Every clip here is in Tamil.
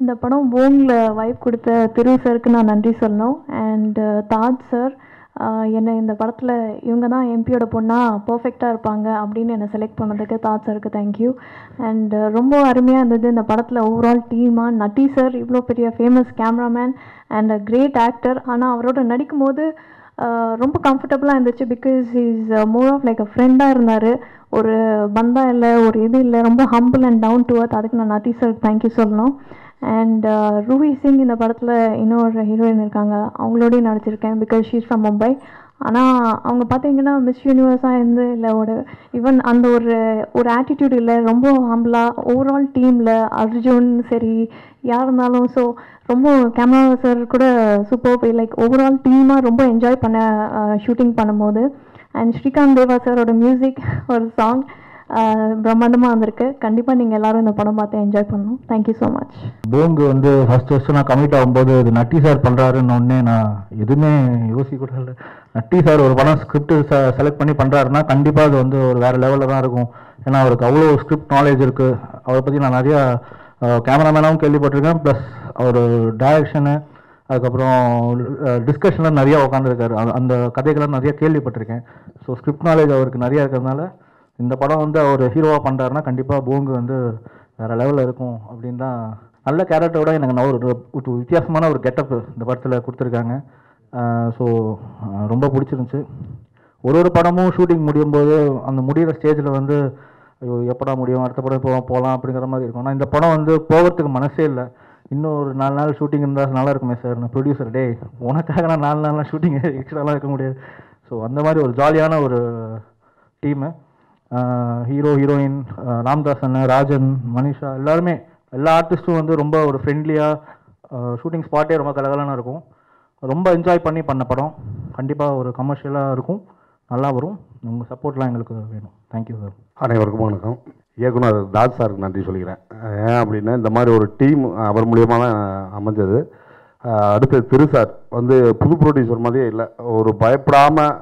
இந்த படம் போங்கில் வைப் கொடுத்த திரு சருக்கு நான் நன்றி சொல்லணும் அண்ட் தாஜ் சார் என்னை இந்த படத்தில் இவங்க தான் எம்பியோட பொண்ணாக பர்ஃபெக்டாக இருப்பாங்க அப்படின்னு என்னை செலக்ட் பண்ணதுக்கு தாஜ் சாருக்கு தேங்க்யூ அண்ட் ரொம்ப அருமையாக இருந்தது இந்த படத்தில் ஓவரால் டீமாக நட்டி சார் இவ்வளோ பெரிய famous cameraman and great actor ஆனால் அவரோட நடிக்கும்போது ஆஹ் ரொம்ப கம்ஃபர்டபுளாக இருந்துச்சு because is more of like a ஃப்ரெண்டாக இருந்தார் ஒரு பந்தா இல்லை ஒரு இது இல்லை ரொம்ப humble and down to earth அதுக்கு நான் நட்டி சார் தேங்க்யூ சொல்லணும் அண்ட் ரூபி சிங் இந்த படத்தில் இன்னொரு ஹீரோயின் இருக்காங்க அவங்களோடய நடிச்சிருக்கேன் பிகாஸ் ஷீஸ் ஃப்ரம் மும்பை ஆனால் அவங்க பார்த்தீங்கன்னா மிஸ் யூனிவர்ஸாக இருந்து இல்லை ஒரு ஈவன் அந்த ஒரு ஒரு ஆட்டிடியூட் இல்லை ரொம்ப ஹம்பிளாக ஓவரால் டீமில் அர்ஜுன் சரி யார் இருந்தாலும் ஸோ ரொம்ப கேமரா சார் கூட சூப்பர் லைக் ஓவரால் டீமாக ரொம்ப என்ஜாய் பண்ண ஷூட்டிங் பண்ணும்போது அண்ட் ஸ்ரீகாந்த் தேவா சாரோட மியூசிக் ஒரு சாங் பிரம்மாண்டமாக வந்திருக்கு கண்டிப்பாக நீங்கள் எல்லாரும் இந்த படம் பார்த்து என்ஜாய் பண்ணணும் தேங்க்யூ ஸோ மச் போங்கு வந்து ஃபர்ஸ்ட் ஃபர்ஸ்ட் நான் கமிட் ஆகும்போது இது நட்டி சார் பண்ணுறாருன்னு உடனே நான் எதுவுமே யோசிக்க கூட இல்லை நட்டி சார் ஒரு படம் ஸ்கிரிப்ட் செலக்ட் பண்ணி பண்ணுறாருன்னா கண்டிப்பாக அது வந்து ஒரு வேறு லெவலில் தான் இருக்கும் ஏன்னா அவருக்கு அவ்வளோ ஸ்கிரிப்ட் நாலேஜ் இருக்குது அவரை பற்றி நான் நிறையா கேமராமேனாகவும் கேள்விப்பட்டிருக்கேன் ப்ளஸ் அவர் டைரக்ஷனு அதுக்கப்புறம் டிஸ்கஷனில் நிறையா உட்காந்துருக்காரு அந்த கதைகள்லாம் நிறைய கேள்விப்பட்டிருக்கேன் ஸோ ஸ்கிரிப்ட் நாலேஜ் அவருக்கு நிறையா இருக்கிறதுனால இந்த படம் வந்து அவர் ஹீரோவாக பண்ணுறாருன்னா கண்டிப்பாக போங்கு வந்து வேறு லெவலில் இருக்கும் அப்படின்னு தான் நல்ல கேரக்டரோட எனக்கு நான் ஒரு ஒரு வித்தியாசமான ஒரு கெட்டப் இந்த படத்தில் கொடுத்துருக்காங்க ஸோ ரொம்ப பிடிச்சிருந்துச்சு ஒரு ஒரு படமும் ஷூட்டிங் முடியும் போது அந்த முடிகிற ஸ்டேஜில் வந்து ஐயோ எப்படா முடியும் அடுத்த படம் போகலாம் போகலாம் அப்படிங்கிற மாதிரி இருக்கும் ஆனால் இந்த படம் வந்து போகிறதுக்கு மனசே இல்லை இன்னும் ஒரு நாலு நாள் ஷூட்டிங் இருந்தால் நல்லா இருக்குமே சார் நான் ப்ரொடியூசர் டே உனக்காக நான் நாலு நாள்லாம் ஷூட்டிங் எக்ஸ்ட்ராலாம் இருக்க முடியாது ஸோ அந்த மாதிரி ஒரு ஜாலியான ஒரு டீமு ஹீரோ ஹீரோயின் ராம்தாஸ் அண்ணன் ராஜன் மனிஷா எல்லாருமே எல்லா ஆர்டிஸ்ட்டும் வந்து ரொம்ப ஒரு ஃப்ரெண்ட்லியாக ஷூட்டிங் ஸ்பாட்டே ரொம்ப கலகலன்னு இருக்கும் ரொம்ப என்ஜாய் பண்ணி பண்ண படம் கண்டிப்பாக ஒரு கமர்ஷியலாக இருக்கும் நல்லா வரும் உங்கள் சப்போர்ட்லாம் எங்களுக்கு வேணும் தேங்க்யூ சார் அனைவருக்கும் வணக்கம் இயக்குனர் தாஸ் சாருக்கு நன்றி சொல்லிக்கிறேன் ஏன் அப்படின்னா இந்த மாதிரி ஒரு டீம் அவர் மூலியமாக தான் அமைஞ்சது அஹ் அடுத்து திரு சார் வந்து புது ப்ரொடியூசர் மாதிரியே இல்லை ஒரு பயப்படாமல்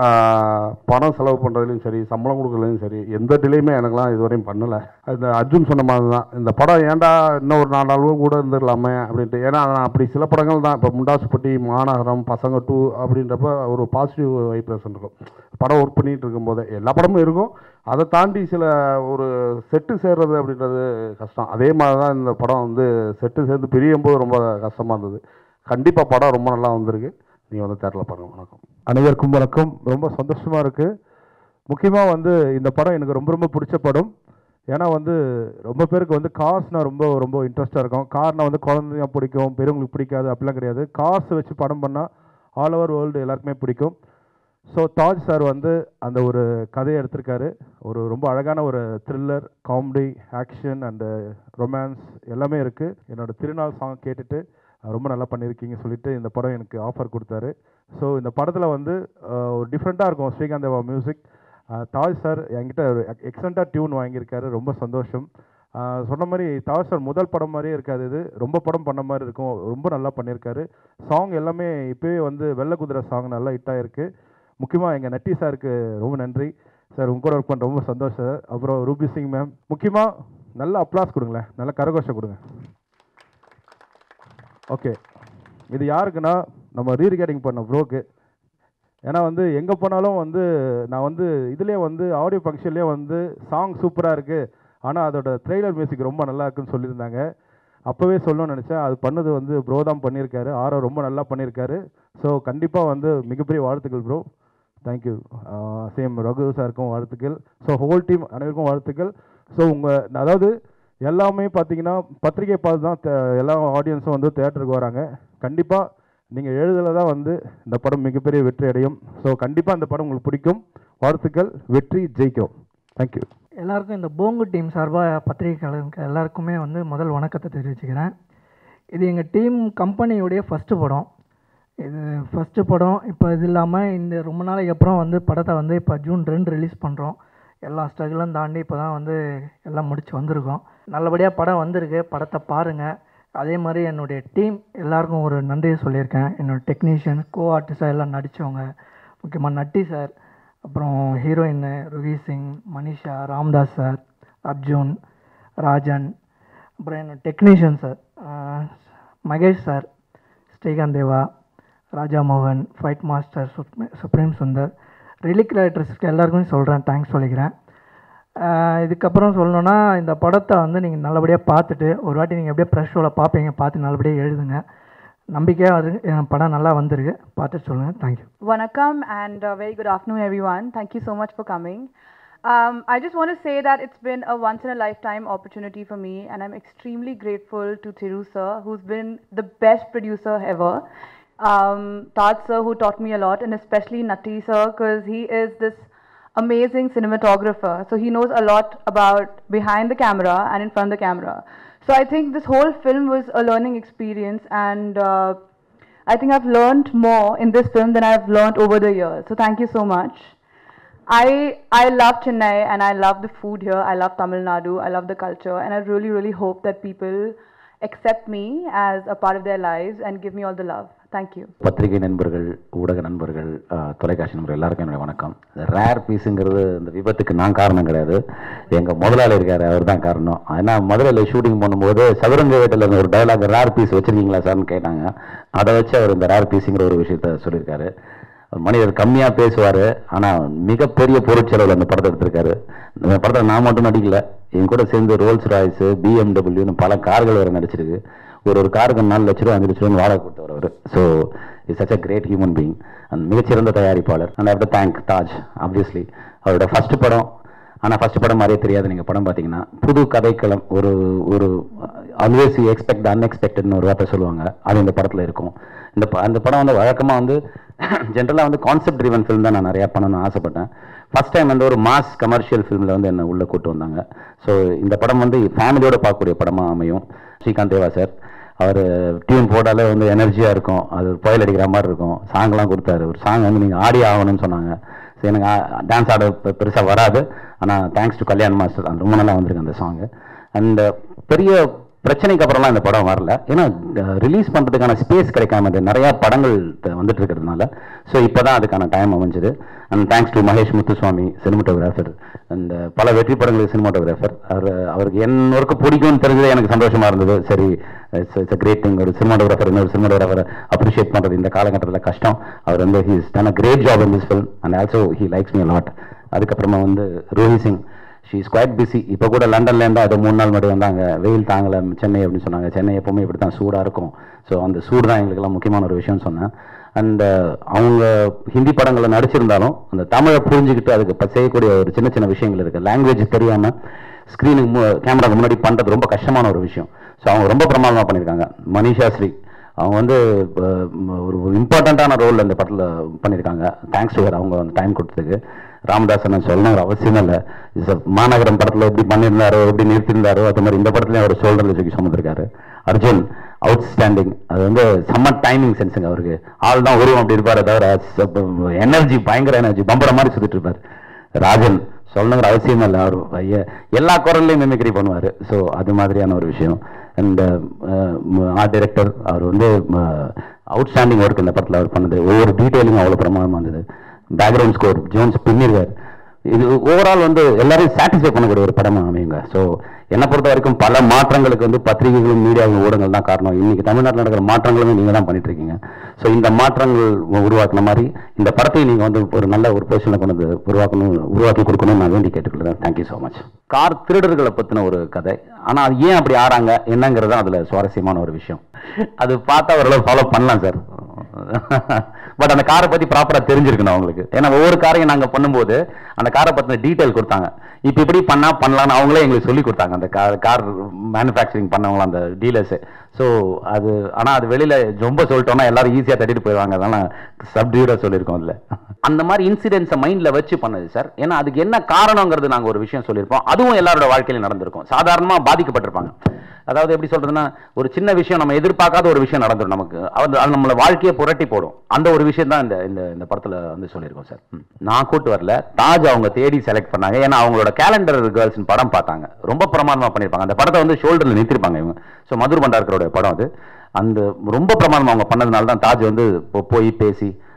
பணம் செலவு பண்ணுறதுலையும் சரி சம்பளம் கொடுக்குறதுலையும் சரி எந்த டிலேயுமே எனக்கெல்லாம் இதுவரையும் பண்ணலை இந்த அர்ஜுன் சொன்ன மாதிரி தான் இந்த படம் ஏன்டா இன்னும் ஒரு நாலு நாளும் கூட இருந்துடலாமே அப்படின்ட்டு ஏன்னா நான் அப்படி சில படங்கள் தான் இப்போ முண்டாசுப்பட்டி மாநகரம் பசங்க டூ அப்படின்றப்ப ஒரு பாசிட்டிவ் வைப்ரேஷன் இருக்கும் படம் ஒர்க் பண்ணிட்டு இருக்கும்போது எல்லா படமும் இருக்கும் அதை தாண்டி சில ஒரு செட்டு சேர்றது அப்படின்றது கஷ்டம் அதே மாதிரி தான் இந்த படம் வந்து செட்டு சேர்ந்து பிரியும் போது ரொம்ப கஷ்டமாக இருந்தது கண்டிப்பாக படம் ரொம்ப நல்லா வந்திருக்கு நீங்கள் வந்து தேட்டரில் பாருங்கள் வணக்கம் அனைவருக்கும் வணக்கம் ரொம்ப சந்தோஷமாக இருக்குது முக்கியமாக வந்து இந்த படம் எனக்கு ரொம்ப ரொம்ப பிடிச்ச படம் ஏன்னா வந்து ரொம்ப பேருக்கு வந்து கார்ஸ்னா ரொம்ப ரொம்ப இன்ட்ரெஸ்ட்டாக இருக்கும் கார்னா வந்து குழந்தைங்க பிடிக்கும் பெரியவங்களுக்கு பிடிக்காது அப்படிலாம் கிடையாது காசு வச்சு படம் பண்ணால் ஆல் ஓவர் வேர்ல்டு எல்லாருக்குமே பிடிக்கும் ஸோ தாஜ் சார் வந்து அந்த ஒரு கதையை எடுத்திருக்காரு ஒரு ரொம்ப அழகான ஒரு thriller comedy action and romance எல்லாமே இருக்குது என்னோட திருநாள் சாங் கேட்டுட்டு அஹ், ரொம்ப நல்லா பண்ணியிருக்கீங்க சொல்லிட்டு இந்த படம் எனக்கு ஆஃபர் கொடுத்தாரு ஸோ இந்த படத்தில் வந்து அஹ், ஒரு டிஃப்ரெண்ட்டாக இருக்கும் ஸ்ரீகாந்த் தேவா மியூசிக் தாஜ் சார் என்கிட்ட ஒரு எக்ஸலண்ட்டாக டியூன் வாங்கியிருக்காரு ரொம்ப சந்தோஷம் அஹ், சொன்ன மாதிரி தாஜ் சார் முதல் படம் மாதிரியே இருக்காது இது ரொம்ப படம் பண்ண மாதிரி இருக்கும் ரொம்ப நல்லா பண்ணியிருக்காரு சாங் எல்லாமே இப்போவே வந்து வெள்ளை குதிரை சாங் நல்லா ஹிட் ஆயிருக்கு முக்கியமாக எங்கள் நட்டி சாருக்கு ரொம்ப நன்றி சார் உங்க கூட ஒர்க் பண்ண ரொம்ப சந்தோஷம் சார் அப்புறம் ரூபி சிங் மேம் முக்கியமாக நல்ல அப்ளாஸ் கொடுங்களேன் நல்ல கரகோஷம் கொடுங்க ஓகே இது யாருக்குன்னா நம்ம ரீரிகார்டிங் பண்ண ப்ரோக்கு ஏன்னா வந்து எங்கே போனாலும் வந்து நான் வந்து இதுலேயே வந்து ஆடியோ ஃபங்க்ஷன்லேயே வந்து சாங் சூப்பராக இருக்குது ஆனால் அதோட ட்ரெய்லர் மியூசிக் ரொம்ப நல்லா இருக்குன்னு சொல்லியிருந்தாங்க அப்போவே சொல்லணும்னு நினச்சேன் அது பண்ணது வந்து ப்ரோ தான் பண்ணியிருக்காரு ஆரோ ரொம்ப நல்லா பண்ணியிருக்காரு ஸோ கண்டிப்பாக வந்து மிகப்பெரிய வாழ்த்துக்கள் ப்ரோ தேங்க்யூ சேம் ரகு சாருக்கும் வாழ்த்துக்கள் ஸோ ஹோல் டீம் அனைவருக்கும் வாழ்த்துக்கள் ஸோ உங்கள் அதாவது எல்லாமே பார்த்தீங்கன்னா பத்திரிகை பார்த்து தான் தே- எல்லா ஆடியன்ஸும் வந்து தேட்டருக்கு வராங்க கண்டிப்பாக நீங்கள் எழுதல தான் வந்து இந்த படம் மிகப்பெரிய வெற்றி அடையும் ஸோ கண்டிப்பாக இந்த படம் உங்களுக்கு பிடிக்கும் வாழ்த்துக்கள் வெற்றி ஜெயிக்கிறோம் தேங்க்யூ எல்லாருக்கும் இந்த போங்கு டீம் சார்பாக பத்திரிகையாளருக்கு எல்லாருக்குமே வந்து முதல் வணக்கத்தை தெரிவிச்சுக்கிறேன் இது எங்கள் டீம் கம்பெனியுடைய ஃபஸ்ட்டு படம் இது ஃபஸ்ட்டு படம் இப்போ இது இல்லாமல் இந்த ரொம்ப நாளைக்கு அப்புறம் வந்து படத்தை வந்து இப்போ ஜூன் ரெண்டு ரிலீஸ் பண்ணுறோம் எல்லா ஸ்ட்ரகிளும் தாண்டி இப்போ தான் வந்து எல்லாம் முடிச்சு வந்திருக்கோம் நல்லபடியாக படம் வந்திருக்கு படத்தை பாருங்கள் அதே மாதிரி என்னுடைய டீம் எல்லாருக்கும் ஒரு நன்றியை சொல்லியிருக்கேன் என்னோட டெக்னீஷியன் கோ ஆர்டிஸ்டாக எல்லாம் நடித்தவங்க முக்கியமாக நட்டி சார் அப்புறம் ஹீரோயின் ருகி சிங் மனிஷா ராம்தாஸ் சார் அர்ஜுன் ராஜன் அப்புறம் என்னோட technician sir Mahesh sir Srikanth Deva Raja மோகன் fight master supreme supreme Sundar ரிலிக் ரைட்டர்ஸ்க்கு எல்லாருக்குமே சொல்கிறேன் தேங்க்ஸ் சொல்லிக்கிறேன் ஆஹ் இதுக்கப்புறம் சொல்லணுன்னா இந்த படத்தை வந்து நீங்கள் நல்லபடியாக பார்த்துட்டு ஒரு வாட்டி நீங்கள் எப்படியே ப்ரெஷ் ஷோவில் பார்ப்பீங்க பார்த்து நல்லபடியாக எழுதுங்க நம்பிக்கையாக அது என் படம் நல்லா வந்திருக்கு பார்த்துட்டு சொல்லுங்கள் thank you Vanakkam and uh, very good afternoon, everyone. Thank you so much for coming. Um, I just want to say that it's been a once in a lifetime opportunity for me, and I'm extremely grateful to Thiru sir, who's been the best producer ever. Um, Taj sir, who taught me a lot, and especially Natti sir, because he is this amazing cinematographer. So he knows a lot about behind the camera and in front of the camera. So I think this whole film was a learning experience, and uh, I think I've learned more in this film than I've learned over the years. So thank you so much. I I love Chennai and I love the food here. I love Tamil Nadu. I love the culture, and I really really hope that people accept me as a part of their lives and give me all the love. Thank you. பத்திரிகை நண்பர்கள் ஊடக நண்பர்கள் அஹ், தொலைக்காட்சி நண்பர்கள் எல்லாருக்கும் என்னுடைய வணக்கம் ரேர் பீஸுங்கிறது இந்த விபத்துக்கு நான் காரணம் கிடையாது எங்கள் முதலாளி இருக்கார் அவர் தான் காரணம் ஏன்னா மதுரையில் ஷூட்டிங் பண்ணும்போது சதுரங்க வேட்டில் ஒரு டயலாக் ரேர் பீஸ் வச்சுருக்கீங்களா சார்னு கேட்டாங்க அதை வச்சு அவர் இந்த ரேர் பீஸுங்கிற ஒரு விஷயத்த சொல்லியிருக்காரு மனிதர் கம்மியாக பேசுவார் ஆனால் மிகப்பெரிய பொருட்செலவில் அந்த படத்தை எடுத்திருக்காரு இந்த படத்தை நான் மட்டும் நடிக்கல என் கூட சேர்ந்து ரோல்ஸ் ராய்ஸு பிஎம்டபிள்யூன்னு பல கார்கள் வேறு நடிச்சிருக்கு ஒரு ஒரு காருக்கு நாலு லட்ச ரூபா அஞ்சு லட்ச ரூபா வாடகை கொடுத்தவர் அவர் so is such a great human being and மிகச்சிறந்த தயாரிப்பாளர் and how to thank Taj obviously அவரோட ஃபர்ஸ்ட் படம் ஆனால் ஃபர்ஸ்ட் படம் மாதிரியே தெரியாது நீங்கள் படம் பார்த்தீங்கன்னா புது கதைக்களம் ஒரு ஒரு ஆல்வேஸ் எக்ஸ்பெக்ட் அன்எக்ஸ்பெக்டட்னு ஒரு வார்த்தை சொல்லுவாங்க அது இந்த படத்தில் இருக்கும் இந்த ப- அந்த படம் வந்து வழக்கமாக வந்து ஜென்ரலாக வந்து கான்செப்ட் ட்ரிவன் ஃபிலிம் தான் நான் நிறையா பண்ணணும்னு ஆசைப்பட்டேன் ஃபர்ஸ்ட் டைம் வந்து ஒரு மாஸ் கமர்ஷியல் ஃபிலிமில் வந்து என்னை உள்ளே கூட்டு வந்தாங்க ஸோ இந்த படம் வந்து ஃபேமிலியோட பார்க்கக்கூடிய படமாக அமையும் ஸ்ரீகாந்த் தேவா சார் அவர் டியூன் போட்டாலே வந்து எனர்ஜியாக இருக்கும் அது புயல் அடிக்கிற மாதிரி இருக்கும் சாங்லாம் கொடுத்தாரு ஒரு சாங் வந்து நீங்கள் ஆடி ஆகணும்னு சொன்னாங்க ஸோ எனக்கு டான்ஸ் ஆட பெருசாக வராது ஆனால் தேங்க்ஸ் டு கல்யாண் மாஸ்டர் அந்த ரொம்ப நல்லா வந்திருக்கு அந்த சாங்கு அண்ட் பெரிய பிரச்சனைக்கு அப்புறம்லாம் இந்த படம் வரல ஏன்னா ரிலீஸ் பண்ணுறதுக்கான ஸ்பேஸ் கிடைக்காம இது நிறையா படங்கள் த- வந்துட்டு இருக்கிறதுனால ஸோ இப்போ தான் அதுக்கான டைம் அமைஞ்சது and thanks to Mahesh Muthuswamy cinematographer and பல வெற்றி படங்களுக்கு சினிமாட்டோகிராஃபர் அவர் அவருக்கு என் ஒர்க்கு பிடிக்கும்னு தெரிஞ்சது எனக்கு சந்தோஷமா இருந்தது சரி இட்ஸ் இட்ஸ் கிரேட் திங் ஒரு சினிமாட்டோகிராஃபர் இன்னொரு சினிமாட்டோகிராஃபரை அப்ரிஷியேட் பண்ணுறது இந்த காலகட்டத்தில் கஷ்டம் அவர் வந்து he's done a great job in this film and also he likes me lot அதுக்கப்புறமா வந்து Ruhi Singh she is quite busy இப்போ கூட லண்டன்ல இருந்தா அது மூணு நாள் மட்டும் வந்தாங்க வெயில் தாங்கல சென்னை அப்படின்னு சொன்னாங்க சென்னை எப்பவுமே இப்படி தான் சூடாக இருக்கும் ஸோ அந்த சூடு தான் எங்களுக்கெல்லாம் முக்கியமான ஒரு விஷயம் சொன்னேன் அண்ட் அவங்க ஹிந்தி படங்களில் நடிச்சிருந்தாலும் அந்த தமிழை புரிஞ்சுக்கிட்டு அதுக்கு இப்ப செய்யக்கூடிய ஒரு சின்ன சின்ன விஷயங்கள் இருக்கு லாங்குவேஜ் தெரியாம ஸ்க்ரீனுக்கு கேமராக்கு முன்னாடி பண்றது ரொம்ப கஷ்டமான ஒரு விஷயம் ஸோ அவங்க ரொம்ப பிரமாதமாக பண்ணியிருக்காங்க மனிஷா ஸ்ரீ அவங்க வந்து அஹ், ம- ஒரு ஒரு இம்பார்ட்டண்ட்டான ரோல் அந்த படத்தில் பண்ணியிருக்காங்க தேங்க்ஸ் டு அவங்க அந்த டைம் கொடுத்ததுக்கு ராமதாசன் சொல்லணும் ஒரு அவசியம் இல்லை இஸ் மாநகரம் படத்தில் எப்படி பண்ணியிருந்தாரோ எப்படி நிறுத்தியிருந்தாரோ அது மாதிரி இந்த படத்துலையும் அவர் ஷோல்டரில் தூக்கி சுமந்திருக்காரு அர்ஜுன் அவுட்ஸ்டாண்டிங் அது வந்து செம்ம டைமிங் சென்ஸுங்க அவருக்கு ஆள் தான் உருவம் அப்படி இருப்பாரு தவிர எனர்ஜி பயங்கர எனர்ஜி பம்பர மாதிரி சுத்திட்டு இருப்பாரு ராஜன் சொல்லணுங்கிற அவசியம் இல்லை அவர் ஐய எல்லா குரல்லையும் மிமிக்ரி பண்ணுவார் ஸோ அது மாதிரியான ஒரு விஷயம் அண்ட் ஆர்ட் டைரக்டர் அவர் வந்து அவுட்ஸ்டாண்டிங் ஒர்க் இந்த படத்தில் அவர் பண்ணது ஒவ்வொரு டீட்டெயிலும் அவ்வளோ பிரமாதமாக இருந்தது பேக்ரவுண்ட் ஸ்கோர் ஜோன்ஸ் பின்னிருக்கார் இது ஓவரால் வந்து எல்லாரையும் சாட்டிஸ்ஃபை பண்ணக்கூடிய ஒரு படமா அமையுங்க ஸோ என்னை பொறுத்த வரைக்கும் பல மாற்றங்களுக்கு வந்து பத்திரிகைகளும் மீடியாவும் ஊடகங்கள் தான் காரணம் இன்னைக்கு தமிழ்நாட்டில் நடக்கிற மாற்றங்களுமே நீங்க தான் பண்ணிட்டு இருக்கீங்க ஸோ இந்த மாற்றங்கள் உ- உருவாக்குன மாதிரி இந்த படத்தை நீங்க வந்து ஒரு நல்ல ஒரு பொசிஷனில் கொண்டு வந்து உருவாக்கணும் உருவாக்கி கொடுக்கணும்னு நான் வேண்டி கேட்டுக்கிறேன் தேங்க்யூ ஸோ மச் கார் திருடர்களை பற்றின ஒரு கதை ஆனால் அது ஏன் அப்படி ஆறாங்க என்னங்கிறது தான் அதில் சுவாரஸ்யமான ஒரு விஷயம் அது பார்த்தா ஓரளவு ஃபாலோ பண்ணலாம் சார் பட் அந்த காரை பத்தி ப்ராப்பரா தெரிஞ்சிருக்கணும் அவங்களுக்கு ஏன்னா ஒவ்வொரு காரையும் நாங்க பண்ணும்போது அந்த காரை பத்தின டீடைல் கொடுத்தாங்க இப்ப இப்படி பண்ணா பண்ணலாம்னு அவங்களே எங்களுக்கு சொல்லி கொடுத்தாங்க அந்த கார் கார் மேனுஃபேக்சரிங் பண்ணவங்க அந்த டீலர்ஸ் ஸோ அது ஆனா அது வெளியில ரொம்ப சொல்லிட்டோம்னா எல்லாரும் ஈஸியா தட்டிட்டு போயிடுவாங்க அதனால சப்டியூடா சொல்லியிருக்கோம் அதுல அந்த மாதிரி இன்சிடென்ட்ஸை மைண்ட்ல வச்சு பண்ணது சார் ஏன்னா அதுக்கு என்ன காரணங்கிறது நாங்க ஒரு விஷயம் சொல்லியிருப்போம் அதுவும் எல்லாரோட வாழ்க்கையில நடந்திருக்கும் சாதாரணமா பாதிக்கப்பட்டிருப்பாங்க அதாவது எப்படி சொல்றதுன்னா ஒரு சின்ன விஷயம் நம்ம எதிர்பார்க்காத ஒரு விஷயம் நடந்துரும் நமக்கு அது அது நம்மள வாழ்க்கையை புரட்டி போடும் அந்த ஒரு விஷயம் தான் இந்த இந்த இந்த படத்துல வந்து சொல்லியிருக்கோம் சார் ம். நான் கூட்டு வரல தாஜ் அவங்க தேடி செலக்ட் பண்ணாங்க ஏன்னா அவங்களோட கேலண்டர் கேர்ள்ஸ் படம் பார்த்தாங்க ரொம்ப பிரமாதமா பண்ணியிருப்பாங்க அந்த படத்தை வந்து ஷோல்டர்ல நிறுத்திருப்பாங்க இவங்க ஸோ மதுர் பண்டார்கரோட படம் அது அந்த ரொம்ப பிரமாதமா அவங்க பண்ணதுனால தான் தாஜ் வந்து போ- போய் பேசி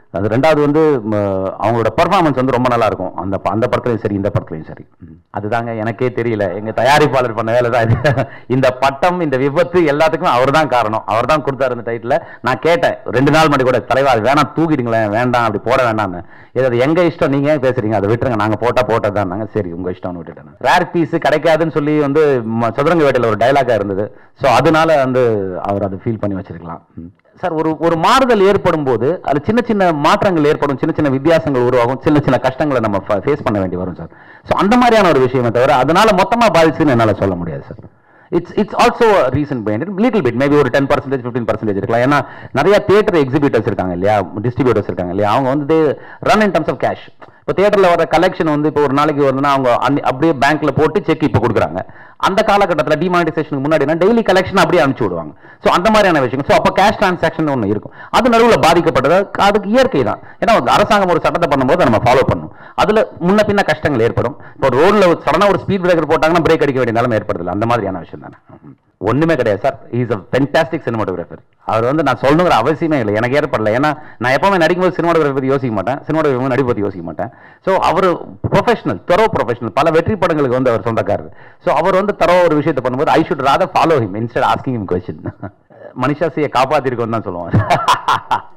அது ரெண்டாவது வந்து ம, அவங்களோட பெர்ஃபார்மன்ஸ் வந்து ரொம்ப நல்லா இருக்கும் அந்த ப- அந்த படத்துலையும் சரி இந்த படத்துலையும் சரி ம். அதுதாங்க எனக்கே தெரியல எங்க தயாரிப்பாளர் பண்ண வேலை தான் இது இந்த பட்டம் இந்த விபத்து எல்லாத்துக்கும் அவர் தான் காரணம் அவர் தான் கொடுத்தாரு இந்த டைட்டில் நான் கேட்டேன் ரெண்டு நாள் முன்னாடி கூட தலைவா அது வேணாம் தூக்கிடுங்களேன் வேண்டாம் அப்படி போட வேண்டாம்னு இது அது எங்க இஷ்டம் நீங்க ஏன் பேசுறீங்க அதை விட்டுருங்க நாங்க போட்டா போட்டதான் நாங்க சரி உங்க இஷ்டம்னு விட்டுட்டேன் ரேர் பீஸ் கிடைக்காதுன்னு சொல்லி வந்து ம- சதுரங்க வேட்டையில ஒரு டைலாகா இருந்தது ஸோ அதனால வந்து அவர் அதை ஃபீல் பண்ணி வச்சிருக்கலாம் ம். சார் ஒரு ஒரு மாறுதல் ஏற்படும் போது அது சின்ன சின்ன மாற்றங்கள் ஏற்படும் சின்ன சின்ன வித்தியாசங்கள் உருவாகும் சின்ன சின்ன கஷ்டங்களை நம்ம ஃபேஸ் பண்ண வேண்டி வரும் சார் ஸோ அந்த மாதிரியான ஒரு விஷயமே தவிர அதனால மொத்தமா பாதிச்சுன்னு என்னால சொல்ல முடியாது sir it's it's also reason find little bit maybe ஒரு டென் பர்சன்டேஜ் ஃபிஃப்டீன் பர்சன்டேஜ் இருக்கலாம் ஏன்னா நிறைய தியேட்டர் எக்ஸிபிட்டர்ஸ் இருக்காங்க இல்லையா டிஸ்ட்ரிபியூட்டர்ஸ் இருக்காங்க இல்லையா அவங்க வந்து run in terms of cash இப்போ தியேட்டரில் வர கலெக்ஷன் வந்து இப்போ ஒரு நாளைக்கு வருதுன்னா அவங்க அன்னி- அப்படியே பேங்க்ல போட்டு செக் இப்போ கொடுக்குறாங்க அந்த காலகட்டத்தில் டிமானிட்டைசேஷனுக்கு முன்னாடினா டெய்லி கலெக்ஷன் அப்படியே அனுப்பிச்சு விடுவாங்க ஸோ அந்த மாதிரியான விஷயம் ஸோ அப்போ கேஷ் டிரான்சாக்ஷன் ஒன்று இருக்கும் அது நடுவில் பாதிக்கப்பட்டது அதுக்கு இயற்கை தான் ஏன்னா அரசாங்கம் ஒரு சட்டத்தை பண்ணும்போது அதை நம்ம ஃபாலோ பண்ணணும் அதில் முன்ன பின்ன கஷ்டங்கள் ஏற்படும் இப்போ ரோட்ல சடனாக ஒரு ஸ்பீட் பிரேக்கர் போட்டாங்கன்னா பிரேக் அடிக்க வேண்டிய நிலைமை ஏற்படுதில்ல அந்த மாதிரியான விஷயம் தானே ஒண்ணுமே கிடையாது sir is a fantastic cinematographer அவர் வந்து நான் சொல்லணுங்கிற அவசியமே இல்லை எனக்கு ஏற்படல ஏன்னா நான் எப்பவுமே நடிக்கும்போது சினிமாட்டோகிராஃபி பற்றி யோசிக்க மாட்டேன் சினிமாட்டோகிராஃபி நடிப்பு பற்றி யோசிக்க மாட்டேன் ஸோ அவர் ப்ரொஃபஷனல் தரோ ப்ரொஃபஷனல் பல வெற்றி படங்களுக்கு வந்து அவர் சொந்தக்காரர் ஸோ அவர் வந்து தரோ ஒரு விஷயத்தை பண்ணும்போது I should rather follow him instead asking him question மனுஷாசியை காப்பாத்திருக்கோம் தான் சொல்லுவாங்க